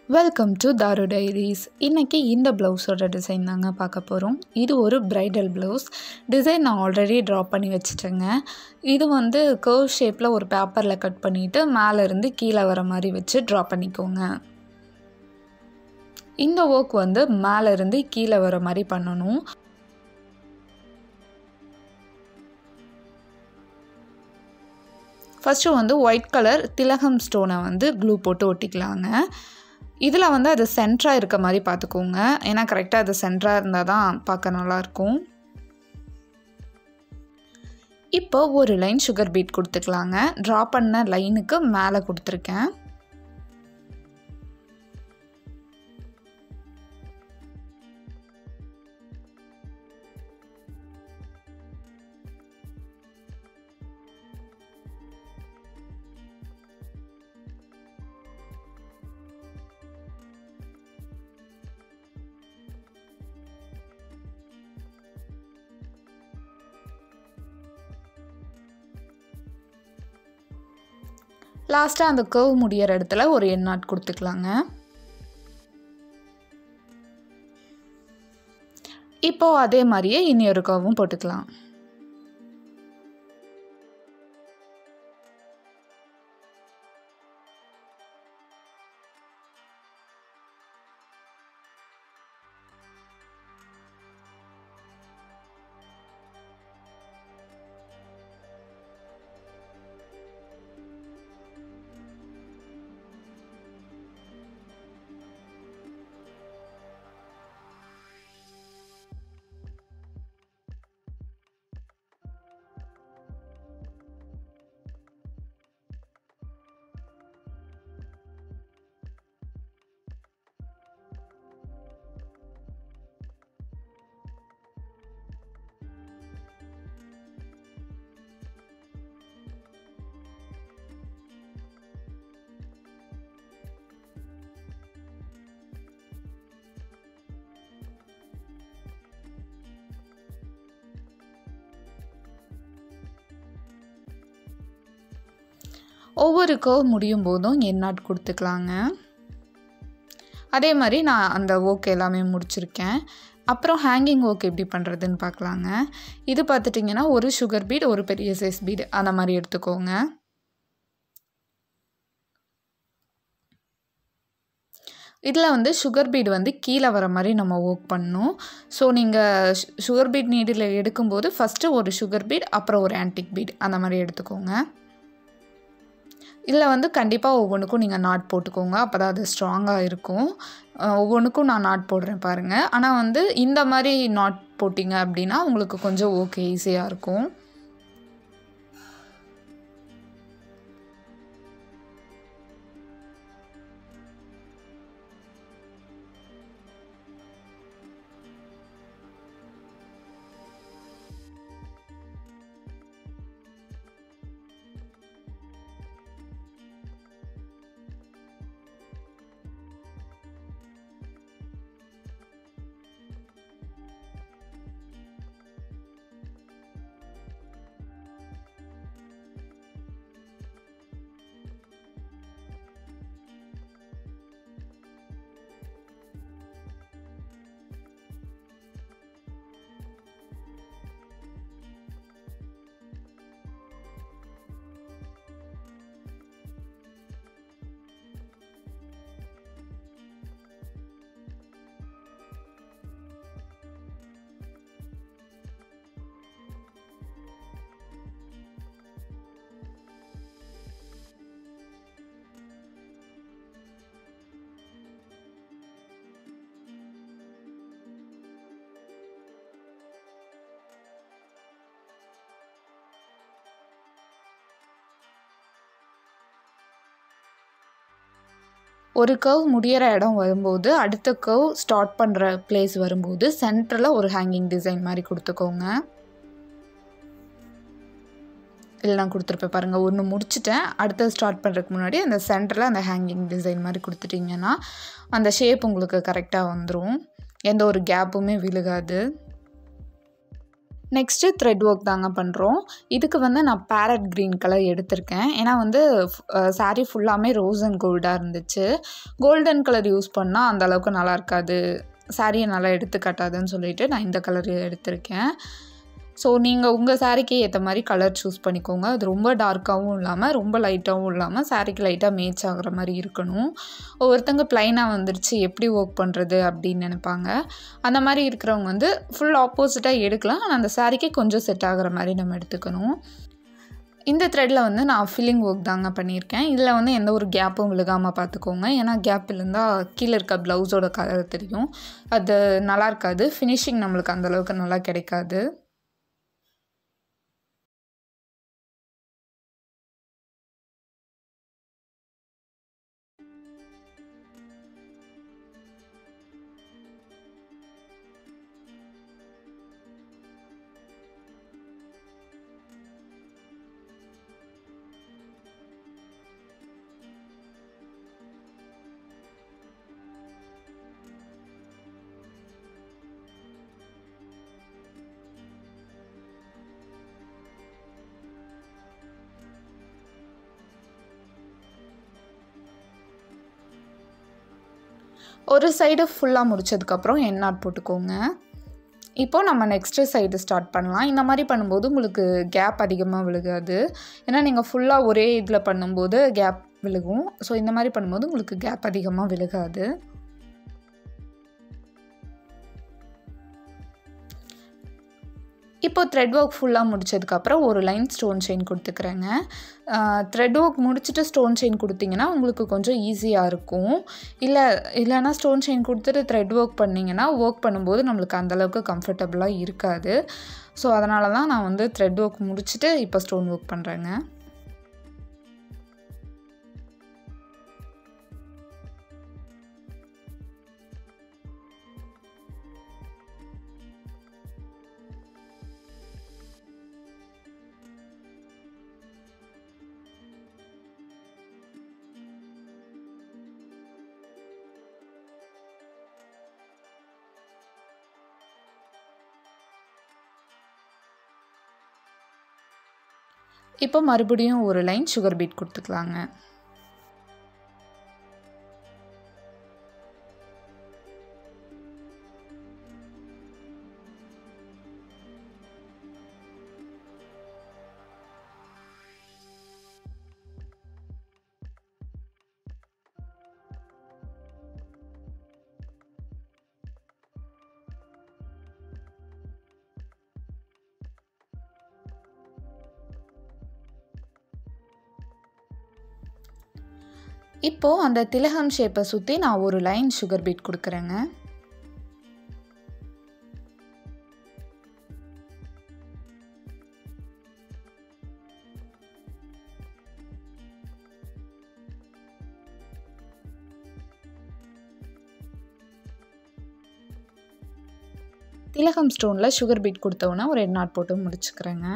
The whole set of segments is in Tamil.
வெல்கம் டு தாரு டைரிஸ் இன்றைக்கி இந்த ப்ளவுஸோட டிசைன் தாங்க பார்க்க போகிறோம் இது ஒரு ப்ரைடல் ப்ளவுஸ் டிசைன் நான் ஆல்ரெடி ட்ரா பண்ணி வச்சுட்டேங்க இது வந்து கர்வ் ஷேப்பில் ஒரு பேப்பரில் கட் பண்ணிவிட்டு மேலேருந்து கீழே வர மாதிரி வச்சு ட்ரா பண்ணிக்கோங்க இந்த ஒர்க் வந்து மேலேருந்து கீழே வர மாதிரி பண்ணணும் ஃபஸ்ட்டு வந்து ஒயிட் கலர் திலகம் ஸ்டோனை வந்து க்ளூ போட்டு ஒட்டிக்கலாங்க இதில் வந்து அது சென்டராக இருக்க மாதிரி பார்த்துக்கோங்க ஏன்னா கரெக்டாக அது சென்டராக இருந்தால் தான் பார்க்க நல்லாயிருக்கும் இப்போ ஒரு லைன் சுகர் பீட் கொடுத்துக்கலாங்க ட்ரா பண்ண லைனுக்கு மேலே கொடுத்துருக்கேன் லாஸ்ட்டாக அந்த கர்வ் முடியிற இடத்துல ஒரு எண்ணாட் கொடுத்துக்கலாங்க இப்போது அதே மாதிரியே இனி ஒரு கர்வும் போட்டுக்கலாம் ஒவ்வொரு கர்வ் முடியும் போதும் எண்ணாட் கொடுத்துக்கலாங்க அதே மாதிரி நான் அந்த ஒர்க் எல்லாமே முடிச்சிருக்கேன் அப்புறம் ஹேங்கிங் ஒர்க் எப்படி பண்ணுறதுன்னு பார்க்கலாங்க இது பார்த்துட்டிங்கன்னா ஒரு சுகர் பீட் ஒரு பெரிய சைஸ் பீட் அந்த மாதிரி எடுத்துக்கோங்க இதில் வந்து சுகர் பீட் வந்து கீழே வர மாதிரி நம்ம ஒர்க் பண்ணணும் ஸோ நீங்கள் சுகர் பீட் நீடில் எடுக்கும்போது ஃபஸ்ட்டு ஒரு சுகர் பீட் அப்புறம் ஒரு ஆன்டிக் பீட் அந்த மாதிரி எடுத்துக்கோங்க இதில் வந்து கண்டிப்பாக ஒவ்வொன்றுக்கும் நீங்கள் நாட் போட்டுக்கோங்க அப்போ தான் அது ஸ்ட்ராங்காக இருக்கும் ஒவ்வொன்றுக்கும் நான் நாட் போடுறேன் பாருங்கள் ஆனால் வந்து இந்த மாதிரி நாட் போட்டிங்க அப்படின்னா உங்களுக்கு கொஞ்சம் ஓகே ஈஸியாக இருக்கும் ஒரு கர்வ் முடியிற இடம் வரும்போது அடுத்த கர்வ் ஸ்டார்ட் பண்ணுற பிளேஸ் வரும்போது சென்டரில் ஒரு ஹேங்கிங் டிசைன் மாதிரி கொடுத்துக்கோங்க இல்லை நான் கொடுத்துருப்பேன் பாருங்கள் ஒன்று முடிச்சுட்டேன் அடுத்தது ஸ்டார்ட் பண்ணுறதுக்கு முன்னாடி அந்த சென்டரில் அந்த ஹேங்கிங் டிசைன் மாதிரி கொடுத்துட்டிங்கன்னா அந்த ஷேப் உங்களுக்கு கரெக்டாக வந்துடும் எந்த ஒரு கேப்புமே விழுகாது நெக்ஸ்ட்டு த்ரெட் ஒர்க் தாங்க பண்ணுறோம் இதுக்கு வந்து நான் பேரட் க்ரீன் கலர் எடுத்திருக்கேன் ஏன்னா வந்து சாரீ ஃபுல்லாமே ரோஸ் அண்ட் கோல்டாக இருந்துச்சு கோல்டன் கலர் யூஸ் பண்ணால் அந்த அளவுக்கு நல்லா இருக்காது சாரியை நல்லா எடுத்து காட்டாதுன்னு சொல்லிட்டு நான் இந்த கலர் எடுத்திருக்கேன் ஸோ நீங்கள் உங்கள் சாரீக்கு ஏற்ற மாதிரி கலர் சூஸ் பண்ணிக்கோங்க அது ரொம்ப டார்க்காகவும் இல்லாமல் ரொம்ப லைட்டாகவும் இல்லாமல் சாரீக்கு லைட்டாக மேட்ச் ஆகிற மாதிரி இருக்கணும் ஒவ்வொருத்தங்க ப்ளைனாக வந்துருச்சு எப்படி ஒர்க் பண்ணுறது அப்படின்னு நினைப்பாங்க அந்த மாதிரி இருக்கிறவங்க வந்து ஃபுல் ஆப்போசிட்டாக எடுக்கலாம் ஆனால் அந்த சாரீக்கு கொஞ்சம் செட் ஆகிற மாதிரி நம்ம எடுத்துக்கணும் இந்த த்ரெட்டில் வந்து நான் ஃபில்லிங் ஒர்க் தாங்க பண்ணியிருக்கேன் இதில் வந்து எந்த ஒரு கேப்பும் விழுகாமல் பார்த்துக்கோங்க ஏன்னா கேப் இருந்தால் கீழே இருக்க ப்ளவுஸோட கலர் தெரியும் அது நல்லா இருக்காது ஃபினிஷிங் நம்மளுக்கு அந்தளவுக்கு நல்லா கிடைக்காது ஒரு சைடு ஃபுல்லாக முடிச்சதுக்கப்புறம் என் நாட் போட்டுக்கோங்க இப்போது நம்ம நெக்ஸ்ட்டு சைடு ஸ்டார்ட் பண்ணலாம் இந்த மாதிரி பண்ணும்போது உங்களுக்கு கேப் அதிகமாக விழுகாது ஏன்னா நீங்கள் ஃபுல்லாக ஒரே இதில் பண்ணும்போது கேப் விழுகும் ஸோ இந்த மாதிரி பண்ணும்போது உங்களுக்கு கேப் அதிகமாக விழுகாது இப்போ த்ரெட் ஒர்க் ஃபுல்லாக முடிச்சதுக்கப்புறம் ஒரு லைன் ஸ்டோன் செயின் கொடுத்துக்கிறேங்க த்ரெட் ஒர்க் முடிச்சுட்டு ஸ்டோன் செயின் கொடுத்தீங்கன்னா உங்களுக்கு கொஞ்சம் ஈஸியாக இருக்கும் இல்லை இல்லைனா ஸ்டோன் செயின் கொடுத்துட்டு த்ரெட் ஒர்க் பண்ணிங்கன்னா ஒர்க் பண்ணும்போது நம்மளுக்கு அந்தளவுக்கு கம்ஃபர்டபுளாக இருக்காது ஸோ அதனால தான் நான் வந்து த்ரெட் ஒர்க் முடிச்சுட்டு இப்போ ஸ்டோன் ஒர்க் பண்ணுறேங்க இப்போ மறுபடியும் ஒரு லைன் சுகர் பீட் கொடுத்துக்கலாங்க இப்போது அந்த திலகம் ஷேப்பை சுற்றி நான் ஒரு லைன் சுகர் பீட் கொடுக்குறேங்க திலகம் ஸ்டோனில் சுகர் பீட் கொடுத்தோன்னே ஒரு ரெண்டு நாட் போட்டு முடிச்சுக்கிறேங்க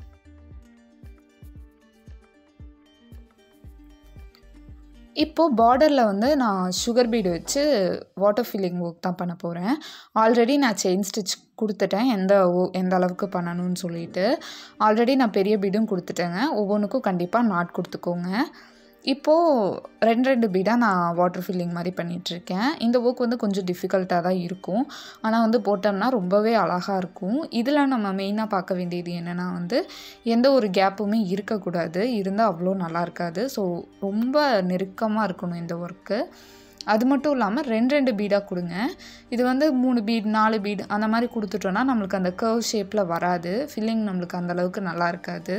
இப்போது பார்டரில் வந்து நான் சுகர் பீடு வச்சு வாட்டர் ஃபில்லிங் ஒர்க் தான் பண்ண போகிறேன் ஆல்ரெடி நான் செயின் ஸ்டிச் கொடுத்துட்டேன் எந்த ஓ எந்த அளவுக்கு பண்ணணும்னு சொல்லிட்டு ஆல்ரெடி நான் பெரிய பீடும் கொடுத்துட்டேங்க ஒவ்வொன்றுக்கும் கண்டிப்பாக நாட் கொடுத்துக்கோங்க இப்போது ரெண்டு ரெண்டு பீடாக நான் வாட்டர் ஃபில்லிங் மாதிரி பண்ணிகிட்ருக்கேன் இந்த ஒர்க் வந்து கொஞ்சம் டிஃபிகல்ட்டாக தான் இருக்கும் ஆனால் வந்து போட்டோம்னா ரொம்பவே அழகாக இருக்கும் இதில் நம்ம மெயினாக பார்க்க வேண்டியது என்னென்னா வந்து எந்த ஒரு கேப்புமே இருக்கக்கூடாது இருந்தால் அவ்வளோ நல்லா இருக்காது ஸோ ரொம்ப நெருக்கமாக இருக்கணும் இந்த ஒர்க்கு அது மட்டும் இல்லாமல் ரெண்டு ரெண்டு பீடாக கொடுங்க இது வந்து மூணு பீட் நாலு பீடு அந்த மாதிரி கொடுத்துட்டோன்னா நம்மளுக்கு அந்த கர்வ் ஷேப்பில் வராது ஃபில்லிங் நம்மளுக்கு அந்தளவுக்கு நல்லா இருக்காது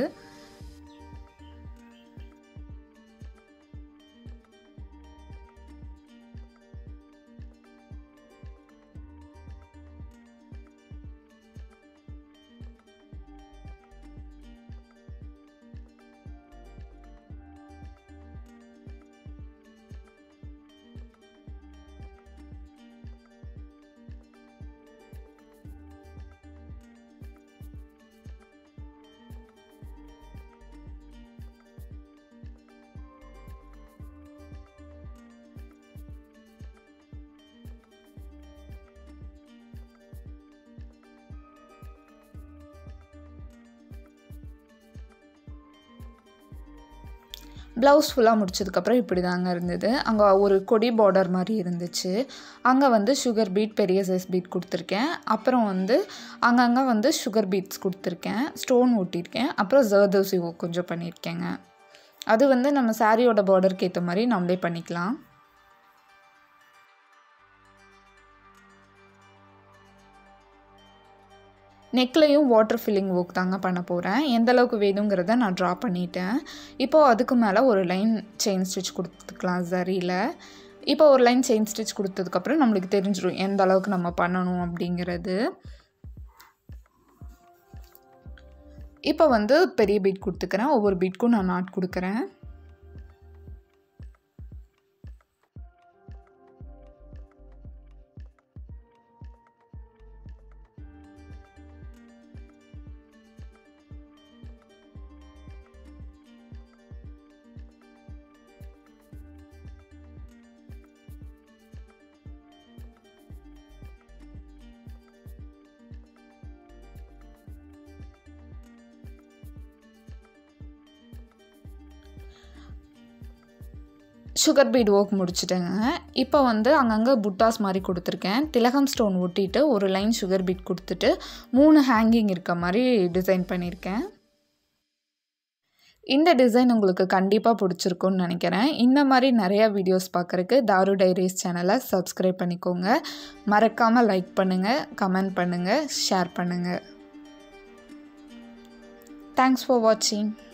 ப்ளவுஸ் ஃபுல்லாக முடிச்சதுக்கப்புறம் இப்படி தாங்க இருந்தது அங்கே ஒரு கொடி பார்டர் மாதிரி இருந்துச்சு அங்கே வந்து சுகர் பீட் பெரிய சைஸ் பீட் கொடுத்துருக்கேன் அப்புறம் வந்து அங்கங்கே வந்து சுகர் பீட்ஸ் கொடுத்துருக்கேன் ஸ்டோன் ஒட்டியிருக்கேன் அப்புறம் ஜர்தோசி கொஞ்சம் பண்ணியிருக்கேங்க அது வந்து நம்ம சாரியோட பார்டருக்கு ஏற்ற மாதிரி நம்மளே பண்ணிக்கலாம் நெக்லையும் வாட்டர் ஃபில்லிங் ஒர்க் தாங்க பண்ண போகிறேன் எந்த அளவுக்கு வேணுங்கிறத நான் ட்ரா பண்ணிட்டேன் இப்போது அதுக்கு மேலே ஒரு லைன் செயின் ஸ்டிச் கொடுத்துக்கலாம் சரியில் இப்போ ஒரு லைன் செயின் ஸ்டிச் கொடுத்ததுக்கப்புறம் நம்மளுக்கு தெரிஞ்சிடும் எந்த அளவுக்கு நம்ம பண்ணணும் அப்படிங்கிறது இப்போ வந்து பெரிய பீட் கொடுத்துக்கிறேன் ஒவ்வொரு பீட்க்கும் நான் நாட் கொடுக்குறேன் சுகர் பீட் ஒர்க் முடிச்சிட்டேங்க இப்போ வந்து அங்கங்கே புட்டாஸ் மாதிரி கொடுத்துருக்கேன் திலகம் ஸ்டோன் ஒட்டிட்டு ஒரு லைன் சுகர் பீட் கொடுத்துட்டு மூணு ஹேங்கிங் இருக்க மாதிரி டிசைன் பண்ணியிருக்கேன் இந்த டிசைன் உங்களுக்கு கண்டிப்பாக பிடிச்சிருக்குன்னு நினைக்கிறேன் இந்த மாதிரி நிறையா வீடியோஸ் பார்க்குறக்கு தாரு டைரிஸ் சேனலை சப்ஸ்கிரைப் பண்ணிக்கோங்க மறக்காமல் லைக் பண்ணுங்கள் கமெண்ட் பண்ணுங்கள் ஷேர் பண்ணுங்கள் தேங்க்ஸ் ஃபார் வாட்சிங்